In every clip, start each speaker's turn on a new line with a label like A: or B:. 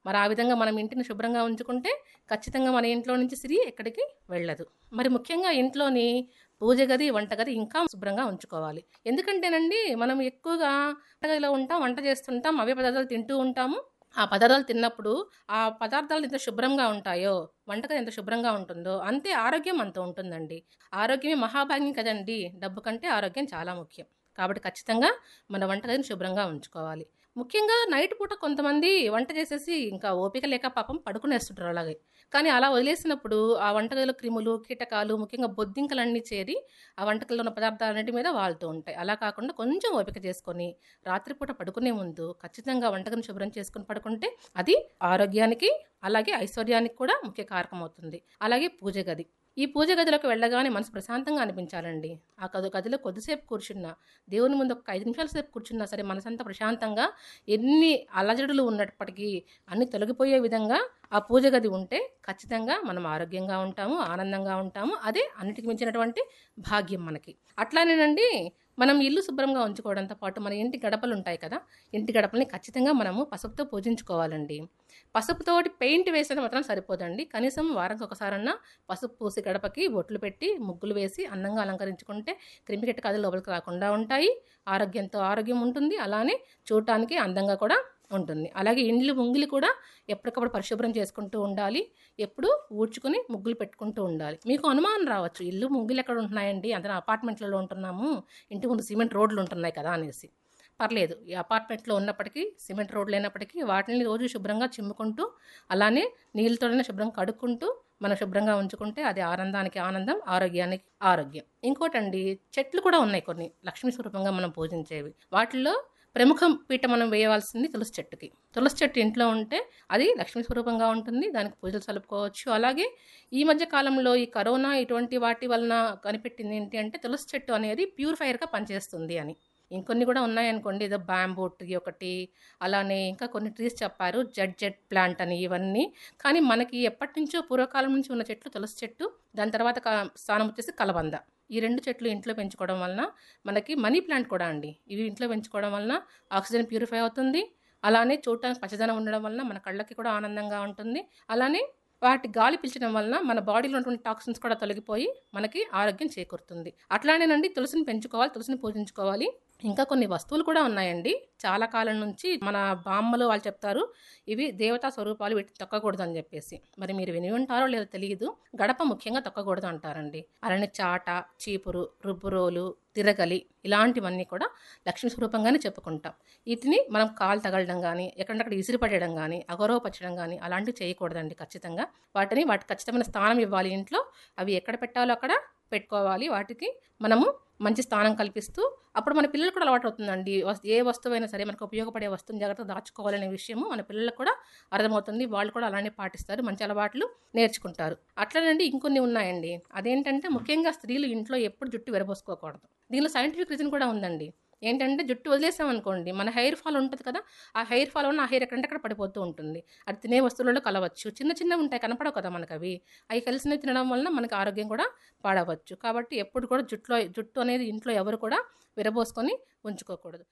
A: మరి ఆ విధంగా మనం ఇంటిని శుభ్రంగా ఉంచుకుంటే ఖచ్చితంగా మన ఇంట్లో నుంచి సిరి ఎక్కడికి వెళ్ళదు మరి ముఖ్యంగా ఇంట్లోని పూజ గది వంటగది ఇంకా శుభ్రంగా ఉంచుకోవాలి ఎందుకంటేనండి మనం ఎక్కువగా వంటగదిలో ఉంటాం వంట చేస్తుంటాం అవే పదార్థాలు తింటూ ఉంటాము ఆ పదార్థాలు తిన్నప్పుడు ఆ పదార్థాలు ఎంత శుభ్రంగా ఉంటాయో వంటగది ఎంత శుభ్రంగా ఉంటుందో అంతే ఆరోగ్యం అంత ఉంటుందండి ఆరోగ్యమే మహాభాగ్యం కదండి డబ్బు కంటే ఆరోగ్యం చాలా ముఖ్యం కాబట్టి ఖచ్చితంగా మన వంటగదిని శుభ్రంగా ఉంచుకోవాలి ముఖ్యంగా నైట్ పూట కొంతమంది వంట చేసేసి ఇంకా ఓపిక లేక పాపం పడుకునేస్తుంటారు అలాగే కానీ అలా వదిలేసినప్పుడు ఆ వంటగదిలో క్రిములు కీటకాలు ముఖ్యంగా బొద్దింకలన్నీ చేరి ఆ వంటకంలో ఉన్న పదార్థాలన్నిటి మీద వాళ్తూ ఉంటాయి అలా కాకుండా కొంచెం ఓపిక చేసుకొని రాత్రిపూట పడుకునే ముందు ఖచ్చితంగా వంటగదిని శుభ్రం చేసుకుని పడుకుంటే అది ఆరోగ్యానికి అలాగే ఐశ్వర్యానికి కూడా ముఖ్య కారకం అవుతుంది అలాగే పూజ గది ఈ పూజ గదిలోకి వెళ్ళగానే మనసు ప్రశాంతంగా అనిపించాలండి ఆ గది గదిలో కొద్దిసేపు కూర్చున్నా దేవుని ముందు ఒక ఐదు నిమిషాల సేపు కూర్చున్నా సరే మనసంతా ప్రశాంతంగా ఎన్ని అలజడులు ఉన్నప్పటికీ అన్ని తొలగిపోయే విధంగా ఆ పూజ గది ఉంటే ఖచ్చితంగా మనం ఆరోగ్యంగా ఉంటాము ఆనందంగా ఉంటాము అదే అన్నిటికి మించినటువంటి భాగ్యం మనకి అట్లానేనండి మనం ఇల్లు శుభ్రంగా ఉంచుకోవడంతో పాటు మన ఇంటి గడపలు ఉంటాయి కదా ఇంటి గడపల్ని ఖచ్చితంగా మనము పసుపుతో పూజించుకోవాలండి పసుపుతోటి పెయింట్ వేసేది మాత్రం సరిపోదండి కనీసం వారానికి ఒకసారన్నా పసుపు పూసి గడపకి బొట్లు పెట్టి ముగ్గులు వేసి అందంగా అలంకరించుకుంటే క్రిమికెట్ కథలు లోపలికి రాకుండా ఉంటాయి ఆరోగ్యంతో ఆరోగ్యం ఉంటుంది అలానే చూడటానికి అందంగా కూడా ఉంటుంది అలాగే ఇండ్లు ముంగిలి కూడా ఎప్పటికప్పుడు పరిశుభ్రం చేసుకుంటూ ఉండాలి ఎప్పుడు ఊడ్చుకుని ముగ్గులు పెట్టుకుంటూ ఉండాలి మీకు అనుమానం రావచ్చు ఇల్లు ముగ్గులు ఎక్కడ ఉంటున్నాయండి అందరం అపార్ట్మెంట్లలో ఉంటున్నాము ఇంటి ముందు సిమెంట్ రోడ్లు ఉంటున్నాయి కదా అనేసి పర్లేదు ఈ అపార్ట్మెంట్లో ఉన్నప్పటికీ సిమెంట్ రోడ్లు లేనప్పటికీ వాటిని రోజు శుభ్రంగా చిమ్ముకుంటూ అలానే నీళ్ళతోనే శుభ్రం కడుక్కుంటూ మనం శుభ్రంగా ఉంచుకుంటే అది ఆనందానికి ఆనందం ఆరోగ్యానికి ఆరోగ్యం ఇంకోటండి చెట్లు కూడా ఉన్నాయి కొన్ని లక్ష్మీ స్వరూపంగా మనం పూజించేవి వాటిల్లో ప్రముఖ పీట మనం వేయవలసింది తులసి చెట్టుకి తులసి చెట్టు ఇంట్లో ఉంటే అది లక్ష్మీ స్వరూపంగా ఉంటుంది దానికి పూజలు సలుపుకోవచ్చు అలాగే ఈ మధ్య కాలంలో ఈ కరోనా ఇటువంటి వాటి వలన కనిపెట్టింది ఏంటి అంటే తులసి చెట్టు అనేది ప్యూరిఫైయర్గా పనిచేస్తుంది అని ఇంకొన్ని కూడా ఉన్నాయనుకోండి ఏదో బ్యాంబూ ట్రీ ఒకటి అలానే ఇంకా కొన్ని ట్రీస్ చెప్పారు జడ్ జెడ్ ప్లాంట్ అని ఇవన్నీ కానీ మనకి ఎప్పటి నుంచో పూర్వకాలం నుంచి ఉన్న చెట్లు తులసి చెట్టు దాని తర్వాత క- స్థానం వచ్చేసి కలబంద ఈ రెండు చెట్లు ఇంట్లో పెంచుకోవడం వలన మనకి మనీ ప్లాంట్ కూడా అండి ఇవి ఇంట్లో పెంచుకోవడం వలన ఆక్సిజన్ ప్యూరిఫై అవుతుంది అలానే చూడటానికి పచ్చదనం ఉండడం వలన మన కళ్ళకి కూడా ఆనందంగా ఉంటుంది అలానే వాటి గాలి పీల్చడం వలన మన బాడీలో ఉన్నటువంటి టాక్సిన్స్ కూడా తొలగిపోయి మనకి ఆరోగ్యం చేకూరుతుంది అట్లానేనండి తులసిని పెంచుకోవాలి తులసిని పూజించుకోవాలి ఇంకా కొన్ని వస్తువులు కూడా ఉన్నాయండి చాలా కాలం నుంచి మన బామ్మలు వాళ్ళు చెప్తారు ఇవి దేవతా స్వరూపాలు వీటిని తొక్కకూడదు అని చెప్పేసి మరి మీరు విని ఉంటారో లేదో తెలియదు గడప ముఖ్యంగా తొక్కకూడదు అంటారండి అలానే చాట చీపురు రుబ్బురోలు తిరగలి ఇలాంటివన్నీ కూడా లక్ష్మీ స్వరూపంగానే చెప్పుకుంటాం వీటిని మనం కాలు తగలడం కానీ ఎక్కడక్కడ ఇసిరి పడేయడం కానీ అగౌరవపరచడం కానీ అలాంటివి చేయకూడదండి ఖచ్చితంగా వాటిని వాటి ఖచ్చితమైన స్థానం ఇవ్వాలి ఇంట్లో అవి ఎక్కడ పెట్టాలో అక్కడ పెట్టుకోవాలి వాటికి మనము మంచి స్థానం కల్పిస్తూ అప్పుడు మన పిల్లలు కూడా అలవాటు అవుతుందండి వస్- ఏ వస్తువైనా సరే మనకు ఉపయోగపడే వస్తువుని జాగ్రత్తగా దాచుకోవాలనే విషయము మన పిల్లలకు కూడా అర్థమవుతుంది వాళ్ళు కూడా అలానే పాటిస్తారు మంచి అలవాట్లు నేర్చుకుంటారు అట్లనండి ఇంకొన్ని ఉన్నాయండి అదేంటంటే ముఖ్యంగా స్త్రీలు ఇంట్లో ఎప్పుడు జుట్టు విరబోసుకోకూడదు దీనిలో సైంటిఫిక్ రీజన్ కూడా ఉందండి ఏంటంటే జుట్టు వదిలేసాం అనుకోండి మన హెయిర్ ఫాల్ ఉంటుంది కదా ఆ హెయిర్ ఫాల్ ఉన్న ఆ హెయిర్ ఎక్కడంటే అక్కడ పడిపోతూ ఉంటుంది అది తినే వస్తువులలో కలవచ్చు చిన్న చిన్నవి ఉంటాయి కనపడవు కదా మనకు అవి అవి కలిసినవి తినడం వలన మనకి ఆరోగ్యం కూడా పాడవచ్చు కాబట్టి ఎప్పుడు కూడా జుట్టులో జుట్టు అనేది ఇంట్లో ఎవరు కూడా విరబోసుకొని ఉంచుకోకూడదు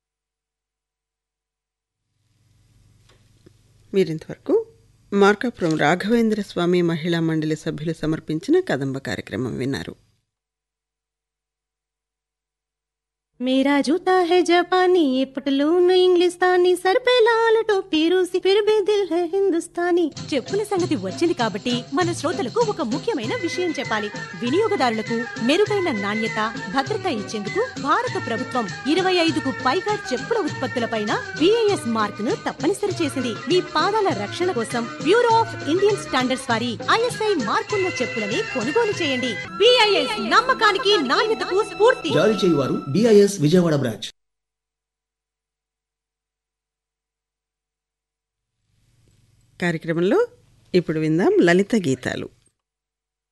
B: మీరింతవరకు మార్కాపురం రాఘవేంద్ర స్వామి మహిళా మండలి సభ్యులు సమర్పించిన కదంబ కార్యక్రమం విన్నారు
C: मेरा जूता है जापानी ये पटलून इंग्लिस्तानी सर पे लाल टोपी रूसी फिर भी दिल है हिंदुस्तानी చెప్పుల సంగతి వచ్చింది కాబట్టి మన శ్రోతలకు ఒక ముఖ్యమైన విషయం చెప్పాలి వినియోగదారులకు మెరుగైన నాణ్యత భద్రత ఇచ్చేందుకు భారత ప్రభుత్వం ఇరవై ఐదుకు పైగా చెప్పుల ఉత్పత్తులపైన బిఐఎస్ మార్క్ ను తప్పనిసరి చేసింది మీ పాదాల రక్షణ కోసం బ్యూరో ఆఫ్ ఇండియన్ స్టాండర్డ్స్ వారి ఐఎస్ఐ మార్కున్న చెప్పులని కొనుగోలు చేయండి బిఐఎస్ నమ్మకానికి నాణ్యతకు స్ఫూర్తి
D: జారీ చేయువారు డిఐఎస్ విజయవాడ బ్రాంచ్
B: కార్యక్రమంలో ఇప్పుడు విందాం లలిత గీతాలు